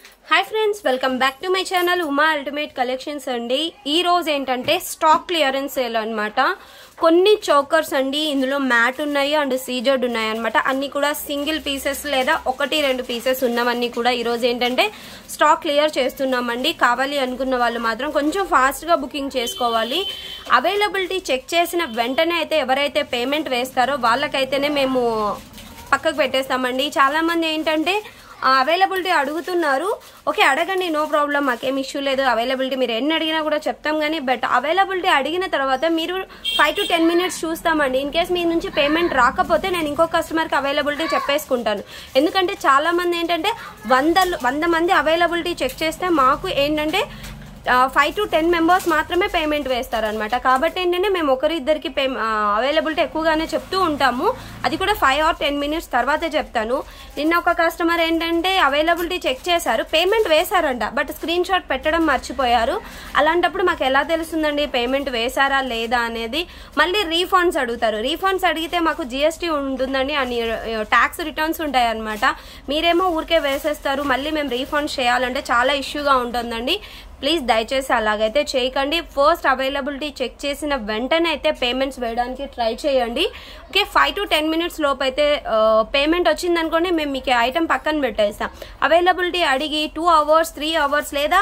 hi friends welcome back to my channel Uma ultimate collections అండి ఈ రోజు ఏంటంటే స్టాక్ క్లియరెన్స్ సేల్ అనమాట కొన్ని చోకర్స్ అండి ఇందులో మ్యాట్ ఉన్నాయి అండ్ సీజర్డ్ ఉన్నాయి అనమాట అన్ని కూడా సింగిల్ పీసెస్ లేదా ఒకటి రెండు పీసెస్ ఉన్నవన్నీ కూడా ఈ రోజు ఏంటంటే స్టాక్ క్లియర్ చేస్తున్నామండి కావాలి అనుకున్న వాళ్ళు మాత్రం కొంచెం ఫాస్ట్గా బుకింగ్ చేసుకోవాలి అవైలబిలిటీ చెక్ చేసిన వెంటనే అయితే ఎవరైతే పేమెంట్ వేస్తారో వాళ్ళకైతేనే మేము పక్కకు పెట్టేస్తామండి చాలా మంది ఏంటంటే అవైలబిలిటీ అడుగుతున్నారు ఓకే అడగండి నో ప్రాబ్లం మాకేం ఇష్యూ లేదు అవైలబిలిటీ మీరు ఎన్ని అడిగినా కూడా చెప్తాం కానీ బట్ అవైలబిలిటీ అడిగిన తర్వాత మీరు ఫైవ్ టు టెన్ మినిట్స్ చూస్తామండి ఇన్ కేస్ మీ నుంచి పేమెంట్ రాకపోతే నేను ఇంకో కస్టమర్కి అవైలబిలిటీ చెప్పేసుకుంటాను ఎందుకంటే చాలా మంది ఏంటంటే వంద వంద మంది అవైలబిలిటీ చెక్ చేస్తే మాకు ఏంటంటే ఫైవ్ టు టెన్ మెంబర్స్ మాత్రమే పేమెంట్ వేస్తారనమాట కాబట్టి ఏంటంటే మేము ఒకరిద్దరికి పే అవైలబిలిటీ ఎక్కువగానే చెప్తూ ఉంటాము అది కూడా ఫైవ్ ఆర్ టెన్ మినిట్స్ తర్వాతే చెప్తాను నిన్న ఒక కస్టమర్ ఏంటంటే అవైలబిలిటీ చెక్ చేశారు పేమెంట్ వేశారంట బట్ స్క్రీన్ షాట్ పెట్టడం మర్చిపోయారు అలాంటప్పుడు మాకు ఎలా తెలుస్తుందండి పేమెంట్ వేశారా లేదా అనేది మళ్ళీ రీఫండ్స్ అడుగుతారు రీఫండ్స్ అడిగితే మాకు జిఎస్టీ ఉంటుందండి అని ట్యాక్స్ రిటర్న్స్ ఉంటాయి అనమాట మీరేమో ఊరికే వేసేస్తారు మళ్ళీ మేము రీఫండ్ చేయాలంటే చాలా ఇష్యూగా ఉంటుందండి ప్లీజ్ దయచేసి అలాగైతే చేయకండి ఫస్ట్ అవైలబిలిటీ చెక్ చేసిన వెంటనే అయితే పేమెంట్స్ వేయడానికి ట్రై చేయండి okay five to ten minutes లోపు అయితే పేమెంట్ వచ్చింది అనుకోండి మేము మీకు ఐటమ్ పక్కన పెట్టేస్తాం అవైలబిలిటీ అడిగి టూ అవర్స్ త్రీ అవర్స్ లేదా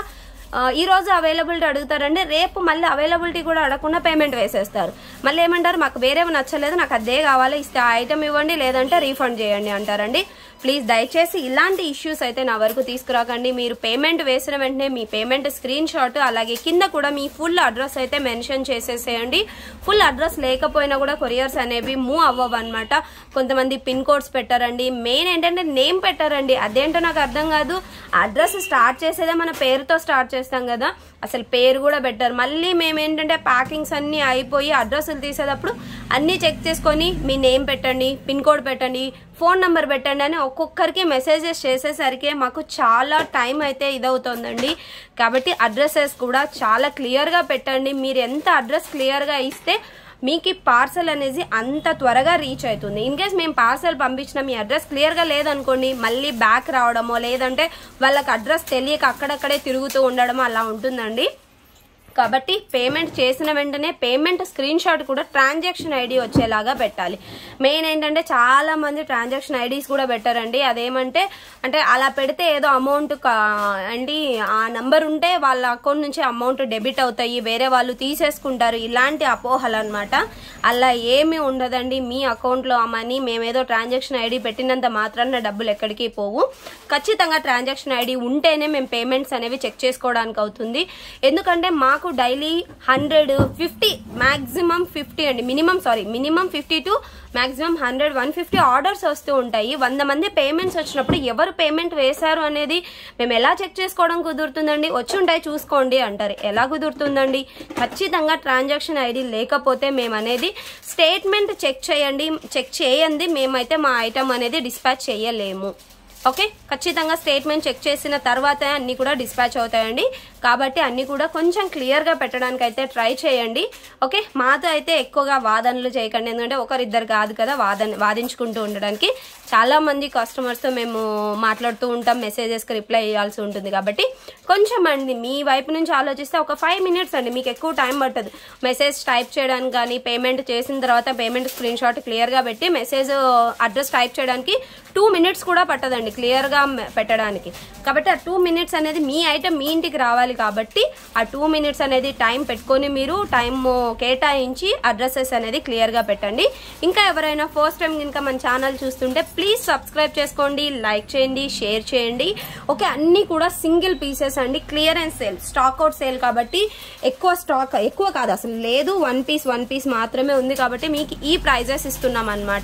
ఈ రోజు అవైలబిలిటీ అడుగుతారండి రేపు మళ్ళీ అవైలబిలిటీ కూడా అడగకుండా పేమెంట్ వేసేస్తారు మళ్ళీ ఏమంటారు మాకు వేరేవి నచ్చలేదు నాకు అదే కావాలి ఇస్తే ఆ ఐటమ్ ఇవ్వండి లేదంటే రీఫండ్ చేయండి అంటారండి ప్లీజ్ దయచేసి ఇలాంటి ఇష్యూస్ అయితే నా వరకు తీసుకురాకండి మీరు పేమెంట్ వేసిన వెంటనే మీ పేమెంట్ స్క్రీన్ షాట్ అలాగే కింద కూడా మీ ఫుల్ అడ్రస్ అయితే మెన్షన్ చేసేసేయండి ఫుల్ అడ్రస్ లేకపోయినా కూడా కొరియర్స్ అనేవి మూవ్ అవ్వవు అనమాట కొంతమంది పిన్ కోడ్స్ పెట్టారండి మెయిన్ ఏంటంటే నేమ్ పెట్టారండి అదేంటో నాకు అర్థం కాదు అడ్రస్ స్టార్ట్ చేసేదే మన పేరుతో స్టార్ట్ చేస్తాం కదా అసలు పేరు కూడా పెట్టారు మళ్ళీ మేము ఏంటంటే ప్యాకింగ్స్ అన్నీ అయిపోయి అడ్రస్లు తీసేటప్పుడు అన్నీ చెక్ చేసుకొని మీ నేమ్ పెట్టండి పిన్ కోడ్ పెట్టండి ఫోన్ నెంబర్ పెట్టండి అని ఒక్కొక్కరికి మెసేజెస్ చేసేసరికి మాకు చాలా టైం అయితే ఇదవుతుందండి కాబట్టి అడ్రసెస్ కూడా చాలా క్లియర్గా పెట్టండి మీరు ఎంత అడ్రస్ క్లియర్గా ఇస్తే మీకు ఈ పార్సల్ అనేది అంత త్వరగా రీచ్ అవుతుంది ఇన్ కేస్ మేము పార్సల్ పంపించిన మీ అడ్రస్ క్లియర్గా లేదనుకోండి మళ్ళీ బ్యాక్ రావడమో లేదంటే వాళ్ళకి అడ్రస్ తెలియక అక్కడక్కడే తిరుగుతూ ఉండడమో అలా ఉంటుందండి కాబట్టి పేమెంట్ చేసిన వెంటనే పేమెంట్ స్క్రీన్ షాట్ కూడా ట్రాన్సాక్షన్ ఐడి వచ్చేలాగా పెట్టాలి మెయిన్ ఏంటంటే చాలా మంది ట్రాన్సాక్షన్ ఐడీస్ కూడా పెట్టారండి అదేమంటే అంటే అలా పెడితే ఏదో అమౌంట్ అండి ఆ నంబర్ ఉంటే వాళ్ళ అకౌంట్ నుంచి అమౌంట్ డెబిట్ అవుతాయి వేరే వాళ్ళు తీసేసుకుంటారు ఇలాంటి అపోహలు అనమాట అలా ఏమీ ఉండదండి మీ అకౌంట్లో ఆ మనీ మేమేదో ట్రాన్సాక్షన్ ఐడి పెట్టినంత మాత్రాన డబ్బులు ఎక్కడికి పోవు ఖచ్చితంగా ట్రాన్సాక్షన్ ఐడి ఉంటేనే మేము పేమెంట్స్ అనేవి చెక్ చేసుకోవడానికి అవుతుంది ఎందుకంటే మాకు మాకు daily hundred fifty maximum fifty అండి minimum sorry minimum fifty to maximum hundred one fifty orders వస్తూ ఉంటాయి వంద మంది పేమెంట్స్ వచ్చినప్పుడు ఎవరు పేమెంట్ వేశారు అనేది మేము ఎలా చెక్ చేసుకోవడం కుదురుతుందండి వచ్చి ఉంటాయి చూసుకోండి అంటారు ఎలా కుదురుతుందండి ఖచ్చితంగా ట్రాన్సాక్షన్ ఐడి లేకపోతే మేము అనేది స్టేట్మెంట్ చెక్ చేయండి చెక్ చేయండి మేమైతే మా ఐటమ్ అనేది డిస్పాచ్ చేయలేము ఓకే ఖచ్చితంగా స్టేట్మెంట్ చెక్ చేసిన తర్వాత అన్ని కూడా డిస్పాచ్ అవుతాయండి కాబట్టి అన్ని కూడా కొంచెం క్లియర్గా పెట్టడానికి అయితే ట్రై చేయండి ఓకే మాతో అయితే ఎక్కువగా వాదనలు చేయకండి ఎందుకంటే ఒకరిద్దరు కాదు కదా వాదన వాదించుకుంటూ ఉండడానికి చాలా మంది కస్టమర్స్తో మేము మాట్లాడుతూ ఉంటాం మెసేజెస్కి రిప్లై ఇవ్వాల్సి ఉంటుంది కాబట్టి కొంచెం అండి మీ వైపు నుంచి ఆలోచిస్తే ఒక ఫైవ్ మినిట్స్ అండి మీకు ఎక్కువ టైం పట్టదు మెసేజ్ టైప్ చేయడానికి కానీ పేమెంట్ చేసిన తర్వాత పేమెంట్ స్క్రీన్ షాట్ క్లియర్గా పెట్టి మెసేజ్ అడ్రస్ టైప్ చేయడానికి టూ మినిట్స్ కూడా పట్టదండి క్లియర్గా పెట్టడానికి కాబట్టి ఆ టూ మినిట్స్ అనేది మీ ఐటమ్ మీ ఇంటికి రావాలి కాబట్టి ఆ టూ మినిట్స్ అనేది టైం పెట్టుకొని మీరు టైం కేటాయించి అడ్రసెస్ అనేది క్లియర్గా పెట్టండి ఇంకా ఎవరైనా ఫస్ట్ టైం కనుక మన ఛానల్ చూస్తుంటే ప్లీజ్ సబ్స్క్రైబ్ చేసుకోండి లైక్ చేయండి షేర్ చేయండి ఓకే అన్నీ కూడా సింగిల్ పీసెస్ అండి clearance sale stock out sale కాబట్టి ఎక్కువ స్టాక్ ఎక్కువ కాదు అసలు లేదు వన్ పీస్ వన్ పీస్ మాత్రమే ఉంది కాబట్టి మీకు ఈ ప్రైజెస్ ఇస్తున్నాం అనమాట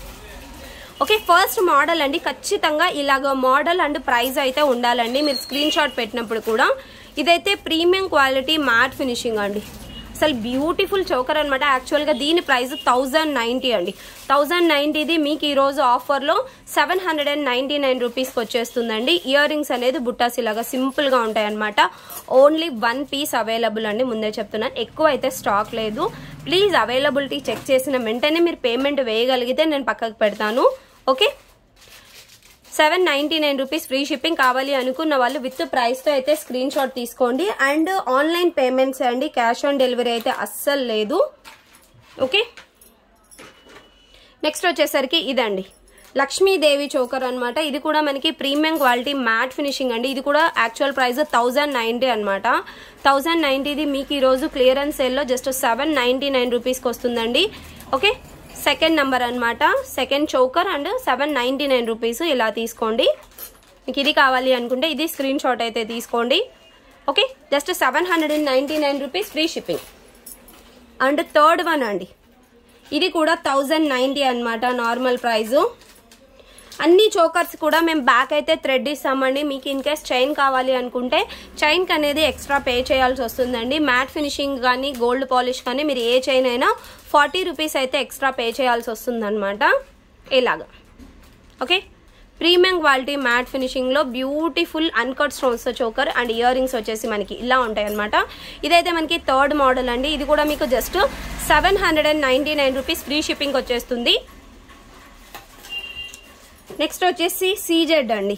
ఓకే ఫస్ట్ మోడల్ అండి ఖచ్చితంగా ఇలాగ మోడల్ అండ్ ప్రైస్ అయితే ఉండాలండి మీరు స్క్రీన్ షాట్ పెట్టినప్పుడు కూడా ఇదైతే ప్రీమియం క్వాలిటీ మ్యాట్ ఫినిషింగ్ అండి అసలు బ్యూటిఫుల్ చోకర్ అనమాట యాక్చువల్గా దీని ప్రైస్ థౌజండ్ నైంటీ అండి థౌజండ్ నైంటీది మీకు ఈరోజు ఆఫర్లో seven hundred and ninety nine రూపీస్కి వచ్చేస్తుందండి ఇయర్ రింగ్స్ అనేది బుట్టాస్ ఇలాగా సింపుల్గా ఉంటాయన్నమాట ఓన్లీ వన్ పీస్ అవైలబుల్ అండి ముందే చెప్తున్నాను ఎక్కువ అయితే స్టాక్ లేదు ప్లీజ్ అవైలబిలిటీ చెక్ చేసిన వెంటనే మీరు పేమెంట్ వేయగలిగితే నేను పక్కకు పెడతాను okay seven ninety nine rupees free shipping కావాలి అనుకున్న వాళ్ళు విత్ ప్రైస్తో అయితే స్క్రీన్ షాట్ తీసుకోండి అండ్ ఆన్లైన్ పేమెంట్స్ అండి క్యాష్ ఆన్ డెలివరీ అయితే అస్సలు లేదు ఓకే నెక్స్ట్ వచ్చేసరికి ఇదండి లక్ష్మీదేవి చోకర్ అనమాట ఇది కూడా మనకి ప్రీమియం క్వాలిటీ మ్యాట్ ఫినిషింగ్ అండి ఇది కూడా యాక్చువల్ ప్రైస్ థౌజండ్ నైంటీ అనమాట థౌజండ్ నైంటీది మీకు ఈరోజు క్లియరెన్స్ సేల్లో జస్ట్ సెవెన్ నైంటీ నైన్ రూపీస్కి వస్తుందండి ఓకే సెకండ్ నెంబర్ అనమాట second choker and seven ninety nine rupees ఇలా తీసుకోండి మీకు ఇది కావాలి అనుకుంటే ఇది స్క్రీన్ షాట్ అయితే తీసుకోండి okay just seven hundred and ninety nine rupees free shipping and third one అండి ఇది కూడా థౌజండ్ నైంటీ అనమాట నార్మల్ ప్రైజు అన్ని చోకర్స్ కూడా మేము బ్యాక్ అయితే థ్రెడ్ ఇస్తామండి మీకు ఇన్ కేస్ చైన్ కావాలి అనుకుంటే చైన్కి అనేది ఎక్స్ట్రా పే చేయాల్సి వస్తుందండి మ్యాట్ ఫినిషింగ్ కానీ గోల్డ్ పాలిష్ కానీ మీరు ఏ చైన్ అయినా ఫార్టీ రూపీస్ అయితే ఎక్స్ట్రా పే చేయాల్సి వస్తుందన్నమాట ఇలాగా ఓకే ప్రీమియం క్వాలిటీ మ్యాట్ ఫినిషింగ్లో beautiful uncut stones choker and ear rings వచ్చేసి మనకి ఇలా ఉంటాయి అనమాట ఇదైతే మనకి థర్డ్ మోడల్ అండి ఇది కూడా మీకు just seven hundred and ninety nine rupees free shipping వచ్చేస్తుంది నెక్స్ట్ వచ్చేసి సీజెడ్ అండి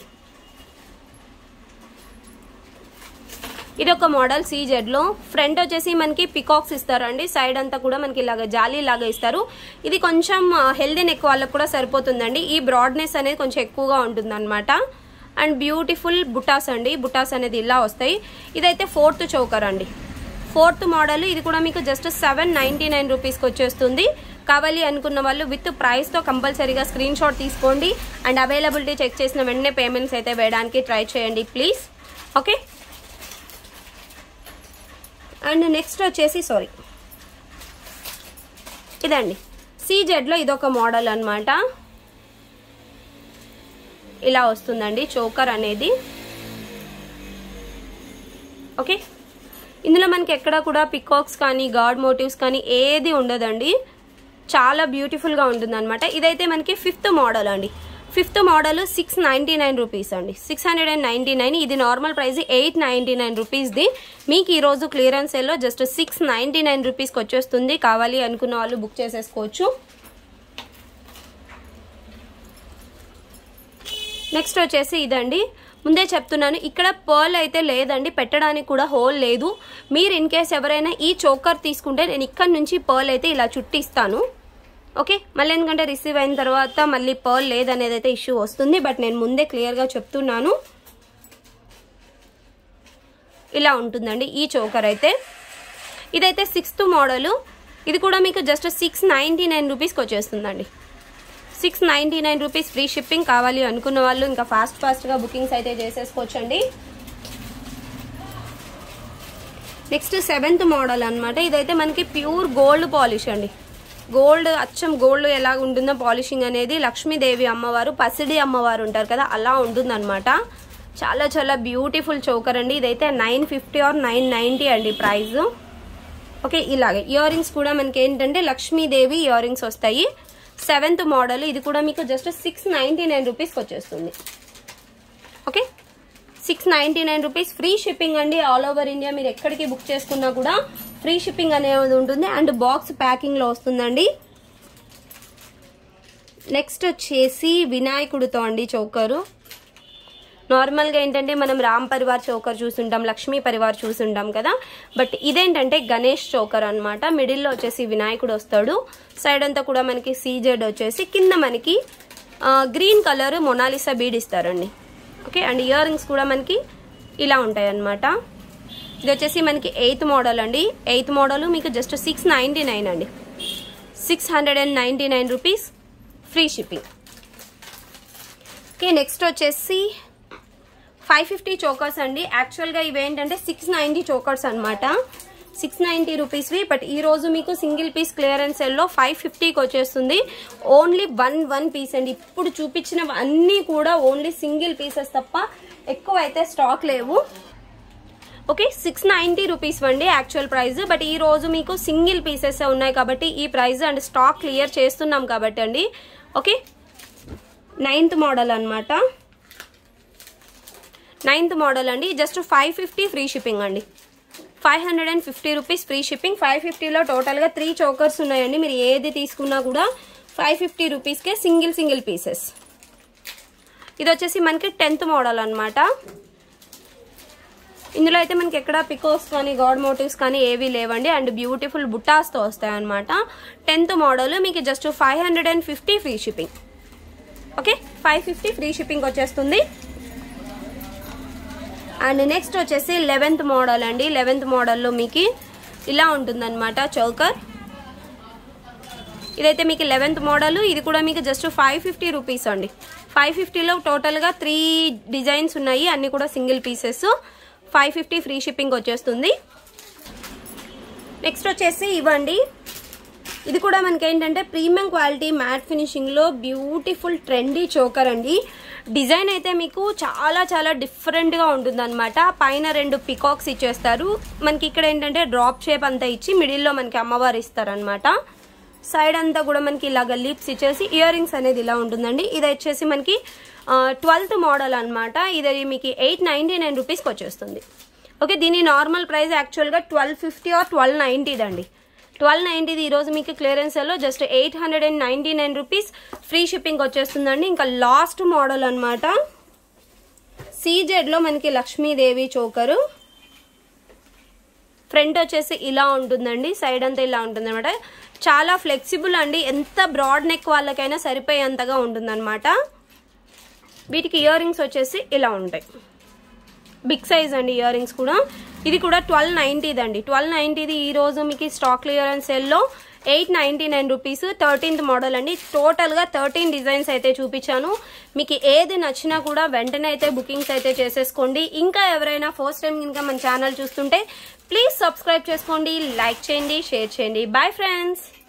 ఇది ఒక మోడల్ సీజెడ్ లో ఫ్రంట్ వచ్చేసి మనకి పికాక్స్ ఇస్తారండి సైడ్ అంతా కూడా మనకి ఇలాగ జాలీ లాగా ఇస్తారు ఇది కొంచెం హెల్దీ నెక్ వాళ్ళకి కూడా సరిపోతుందండి ఈ బ్రాడ్నెస్ అనేది కొంచెం ఎక్కువగా ఉంటుంది అనమాట అండ్ బ్యూటిఫుల్ బుటాస్ అండి బుటాస్ అనేది ఇలా వస్తాయి ఇదైతే ఫోర్త్ చౌకర్ అండి ఫోర్త్ మోడల్ ఇది కూడా మీకు జస్ట్ సెవెన్ నైంటీ నైన్ రూపీస్కి వచ్చేస్తుంది కావాలి అనుకున్న వాళ్ళు విత్ ప్రైస్తో కంపల్సరీగా స్క్రీన్ షాట్ తీసుకోండి అండ్ అవైలబిలిటీ చెక్ చేసిన వెంటనే పేమెంట్స్ అయితే వేయడానికి ట్రై చేయండి ప్లీజ్ ఓకే అండ్ నెక్స్ట్ వచ్చేసి సారీ ఇదండి సీజెడ్లో ఇదొక మోడల్ అనమాట ఇలా వస్తుందండి చోకర్ అనేది ఓకే ఇందులో మనకి ఎక్కడ కూడా పికాక్స్ కానీ గాడ్ మోటివ్స్ కానీ ఏది ఉండదండి చాలా బ్యూటిఫుల్గా ఉంటుంది అనమాట ఇదైతే మనకి ఫిఫ్త్ మోడల్ అండి fifth model six ninety nine rupees అండి six hundred and ninety nine ఇది normal price eight ninety nine రూపీస్ది మీకు ఈరోజు క్లియరెన్స్ సేల్లో జస్ట్ సిక్స్ నైంటీ నైన్ రూపీస్కి వచ్చేస్తుంది కావాలి అనుకున్న వాళ్ళు బుక్ చేసేసుకోవచ్చు నెక్స్ట్ వచ్చేసి ఇదండి ముందే చెప్తున్నాను ఇక్కడ పర్ల్ అయితే లేదండి పెట్టడానికి కూడా హోల్ లేదు మీరు ఇన్ కేస్ ఎవరైనా ఈ చోకర్ తీసుకుంటే నేను ఇక్కడ నుంచి పర్ల్ అయితే ఇలా చుట్టిస్తాను ఓకే మళ్ళీ ఎందుకంటే రిసీవ్ అయిన తర్వాత మళ్ళీ పర్ల్ లేదనేది అయితే ఇష్యూ వస్తుంది బట్ నేను ముందే క్లియర్గా చెప్తున్నాను ఇలా ఉంటుందండి ఈ చోకర్ అయితే ఇదైతే సిక్స్త్ మోడలు ఇది కూడా మీకు జస్ట్ సిక్స్ నైంటీ నైన్ రూపీస్కి వచ్చేస్తుందండి six ninety nine rupees free shipping కావాలి అనుకున్న వాళ్ళు ఇంకా ఫాస్ట్ ఫాస్ట్గా బుకింగ్స్ అయితే చేసేసుకోవచ్చండి నెక్స్ట్ సెవెంత్ మోడల్ అనమాట ఇదైతే మనకి ప్యూర్ గోల్డ్ పాలిష్ అండి గోల్డ్ అచ్చం గోల్డ్ ఎలా ఉంటుందో పాలిషింగ్ అనేది లక్ష్మీదేవి అమ్మవారు పసిడి అమ్మవారు ఉంటారు కదా అలా ఉంటుందన్నమాట చాలా చాలా బ్యూటిఫుల్ చోకర్ అండి ఇదైతే nine fifty or nine ninety అండి ప్రైస్ ఓకే ఇలాగే ఇయర్ రింగ్స్ కూడా మనకి ఏంటంటే లక్ష్మీదేవి ఇయర్ రింగ్స్ వస్తాయి సెవెంత్ మోడల్ ఇది కూడా మీకు జస్ట్ సిక్స్ నైంటీ నైన్ రూపీస్కి వచ్చేస్తుంది okay six ninety nine rupees free shipping అండి ఆల్ ఓవర్ ఇండియా మీరు ఎక్కడికి బుక్ చేసుకున్నా కూడా ఫ్రీ షిప్పింగ్ అనేది ఉంటుంది అండ్ బాక్స్ ప్యాకింగ్లో వస్తుందండి నెక్స్ట్ వచ్చేసి వినాయకుడితో అండి చౌకరు నార్మల్గా ఏంటంటే మనం రామ్ పరివార్ చౌకర్ చూసుంటాం లక్ష్మీ పరివార్ చూసుంటాం కదా బట్ ఇదేంటంటే గణేష్ చౌకర్ అనమాట మిడిల్లో వచ్చేసి వినాయకుడు వస్తాడు సైడ్ అంతా కూడా మనకి సీజెడ్ వచ్చేసి కింద మనకి గ్రీన్ కలర్ మొనాలిసా బీడ్ ఇస్తారండి ఓకే అండ్ ఇయర్ రింగ్స్ కూడా మనకి ఇలా ఉంటాయి అన్నమాట ఇది వచ్చేసి మనకి ఎయిత్ మోడల్ అండి ఎయిత్ మోడల్ మీకు జస్ట్ సిక్స్ నైంటీ నైన్ అండి six hundred and ninety nine rupees free shipping okay next వచ్చేసి ఫైవ్ ఫిఫ్టీ చోకర్స్ అండి యాక్చువల్గా ఇవేంటంటే సిక్స్ నైంటీ చోకర్స్ అనమాట సిక్స్ నైంటీ రూపీస్వి బట్ ఈ రోజు మీకు సింగిల్ పీస్ క్లియరెన్స్ సెల్లో ఫైవ్ ఫిఫ్టీకి వచ్చేస్తుంది ఓన్లీ వన్ వన్ పీస్ అండి ఇప్పుడు చూపించిన అన్నీ కూడా ఓన్లీ సింగిల్ పీసెస్ తప్ప ఎక్కువ అయితే స్టాక్ లేవు ఓకే సిక్స్ నైంటీ రూపీస్ అండి యాక్చువల్ ప్రైస్ బట్ ఈ రోజు మీకు సింగిల్ పీసెస్ ఉన్నాయి కాబట్టి ఈ ప్రైస్ అండ్ స్టాక్ క్లియర్ చేస్తున్నాం కాబట్టి అండి ఓకే నైన్త్ మోడల్ అనమాట నైన్త్ మోడల్ అండి just five fifty free shipping అండి five hundred and fifty rupees free shipping five ఫిఫ్టీలో టోటల్గా త్రీ చోకర్స్ ఉన్నాయండి మీరు ఏది తీసుకున్నా కూడా ఫైవ్ ఫిఫ్టీ రూపీస్కే సింగిల్ సింగిల్ పీసెస్ ఇది వచ్చేసి మనకి టెన్త్ మోడల్ అన్నమాట ఇందులో అయితే మనకి ఎక్కడ పికోస్ కానీ గాడ్ మోటివ్స్ కానీ ఏవి లేవండి అండ్ బ్యూటిఫుల్ బుట్టాస్తో వస్తాయి అనమాట టెన్త్ మోడల్ మీకు just five hundred and fifty free shipping okay five fifty free shipping వచ్చేస్తుంది అండ్ నెక్స్ట్ వచ్చేసి లెవెన్త్ మోడల్ అండి లెవెన్త్ మోడల్లో మీకు ఇలా ఉంటుందన్నమాట చౌకర్ ఇదైతే మీకు లెవెన్త్ మోడల్ ఇది కూడా మీకు జస్ట్ ఫైవ్ ఫిఫ్టీ రూపీస్ అండి ఫైవ్ ఫిఫ్టీలో టోటల్గా త్రీ డిజైన్స్ ఉన్నాయి అన్ని కూడా single pieces five fifty free shipping వచ్చేస్తుంది నెక్స్ట్ వచ్చేసి ఇవ్వండి ఇది కూడా మనకి ఏంటంటే ప్రీమియం క్వాలిటీ మ్యాట్ ఫినిషింగ్లో బ్యూటిఫుల్ ట్రెండీ చోకర్ అండి డిజైన్ అయితే మీకు చాలా చాలా డిఫరెంట్గా ఉంటుందన్నమాట పైన రెండు పికాక్స్ ఇచ్చేస్తారు మనకి ఇక్కడ ఏంటంటే డ్రాప్ షేప్ అంతా ఇచ్చి మిడిల్లో మనకి అమ్మవారు ఇస్తారనమాట సైడ్ అంతా కూడా మనకి ఇలాగ లిప్స్ ఇచ్చేసి ఇయర్ రింగ్స్ అనేది ఇలా ఉంటుందండి ఇది వచ్చేసి మనకి ట్వెల్త్ మోడల్ అనమాట ఇది మీకు ఎయిట్ నైంటీ నైన్ రూపీస్కి వచ్చేస్తుంది ఓకే దీని నార్మల్ ప్రైస్ యాక్చువల్గా ట్వెల్వ్ ఫిఫ్టీ ఆర్ ట్వెల్వ్ నైంటీది అండి ట్వెల్వ్ నైంటీది ఈరోజు మీకు క్లియరెన్స్లో just eight hundred and ninety nine rupees free shipping వచ్చేస్తుందండి ఇంకా లాస్ట్ మోడల్ అనమాట సీజెడ్లో మనకి లక్ష్మీదేవి చోకరు ఫ్రంట్ వచ్చేసి ఇలా ఉంటుందండి సైడ్ అంతా ఇలా ఉంటుంది అనమాట చాలా ఫ్లెక్సిబుల్ అండి ఎంత బ్రాడ్ నెక్ వాళ్ళకైనా సరిపోయేంతగా ఉంటుందన్నమాట వీటికి ఇయర్ రింగ్స్ వచ్చేసి ఇలా ఉంటాయి బిగ్ సైజ్ అండి ఇయర్ రింగ్స్ కూడా ఇది కూడా ట్వెల్వ్ నైంటీది అండి ట్వెల్వ్ నైంటీది ఈ రోజు మీకు స్టాక్ క్లియరెన్స్ సెల్లో eight ninety nine rupees thirteenth model అండి టోటల్గా థర్టీన్ డిజైన్స్ అయితే చూపించాను మీకు ఏది నచ్చినా కూడా వెంటనే అయితే బుకింగ్స్ అయితే చేసేసుకోండి ఇంకా ఎవరైనా ఫస్ట్ టైం ఇంకా మన ఛానల్ చూస్తుంటే ప్లీజ్ సబ్స్క్రైబ్ చేసుకోండి లైక్ చేయండి షేర్ చేయండి బాయ్ ఫ్రెండ్స్